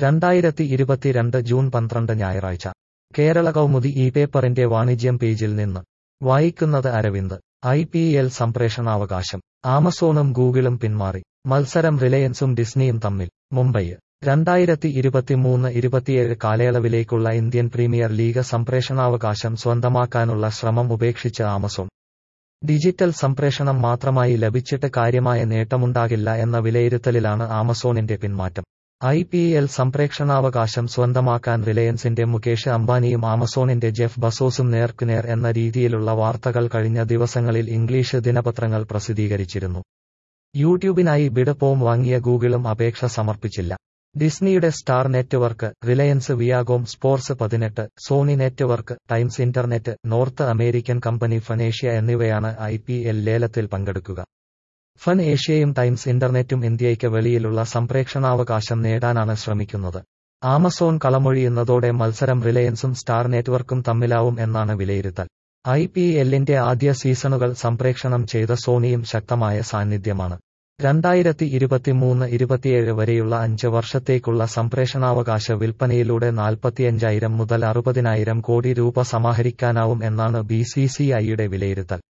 രണ്ടായിരത്തി ഇരുപത്തിരണ്ട് ജൂൺ പന്ത്രണ്ട് ഞായറാഴ്ച കേരള കൗമുദി ഈ പേപ്പറിന്റെ വാണിജ്യം പേജിൽ നിന്ന് വായിക്കുന്നത് അരവിന്ദ് ഐ പി എൽ സംപ്രേഷണാവകാശം ആമസോണും ഗൂഗിളും പിന്മാറി മത്സരം റിലയൻസും ഡിസ്നിയും തമ്മിൽ മുംബൈ രണ്ടായിരത്തി ഇരുപത്തിമൂന്ന് ഇരുപത്തിയേഴ് കാലയളവിലേക്കുള്ള ഇന്ത്യൻ പ്രീമിയർ ലീഗ് സംപ്രേഷണാവകാശം സ്വന്തമാക്കാനുള്ള ശ്രമം ഉപേക്ഷിച്ച് ആമസോൺ ഡിജിറ്റൽ സംപ്രേഷണം മാത്രമായി ലഭിച്ചിട്ട് കാര്യമായ നേട്ടമുണ്ടാകില്ല എന്ന വിലയിരുത്തലിലാണ് ആമസോണിന്റെ പിന്മാറ്റം ഐ പി എൽ സംപ്രേക്ഷണാവകാശം സ്വന്തമാക്കാൻ റിലയൻസിന്റെ മുകേഷ് അംബാനിയും ആമസോണിന്റെ ജെഫ് ബസോസും നേർക്കുനേർ എന്ന രീതിയിലുള്ള വാർത്തകൾ കഴിഞ്ഞ ദിവസങ്ങളിൽ ഇംഗ്ലീഷ് ദിനപത്രങ്ങൾ പ്രസിദ്ധീകരിച്ചിരുന്നു യൂട്യൂബിനായി ബിഡ് പോം വാങ്ങിയ ഗൂഗിളും അപേക്ഷ സമർപ്പിച്ചില്ല ഡിസ്നിയുടെ star network Reliance Viacom sports പതിനെട്ട് Sony network Times internet north American company ഫനേഷ്യ എന്നിവയാണ് ഐ പി എൽ ലേലത്തിൽ പങ്കെടുക്കുക ഫൻ ഏഷ്യയും ടൈംസ് ഇന്റർനെറ്റും ഇന്ത്യയ്ക്ക് വെളിയിലുള്ള സംപ്രേക്ഷണാവകാശം നേടാനാണ് ശ്രമിക്കുന്നത് ആമസോൺ കളമൊഴിയുന്നതോടെ മത്സരം റിലയൻസും സ്റ്റാർ നെറ്റ്വർക്കും തമ്മിലാവും എന്നാണ് വിലയിരുത്തൽ ഐ പി എല്ലിന്റെ ആദ്യ സീസണുകൾ സംപ്രേക്ഷണം ചെയ്ത സോണിയും ശക്തമായ സാന്നിധ്യമാണ് രണ്ടായിരത്തി ഇരുപത്തിമൂന്ന് ഇരുപത്തിയേഴ് വരെയുള്ള അഞ്ച് വർഷത്തേക്കുള്ള സംപ്രേഷണാവകാശ വിൽപ്പനയിലൂടെ നാൽപ്പത്തിയഞ്ചായിരം മുതൽ അറുപതിനായിരം കോടി രൂപ സമാഹരിക്കാനാവും എന്നാണ് ബി സി സി ഐയുടെ വിലയിരുത്തൽ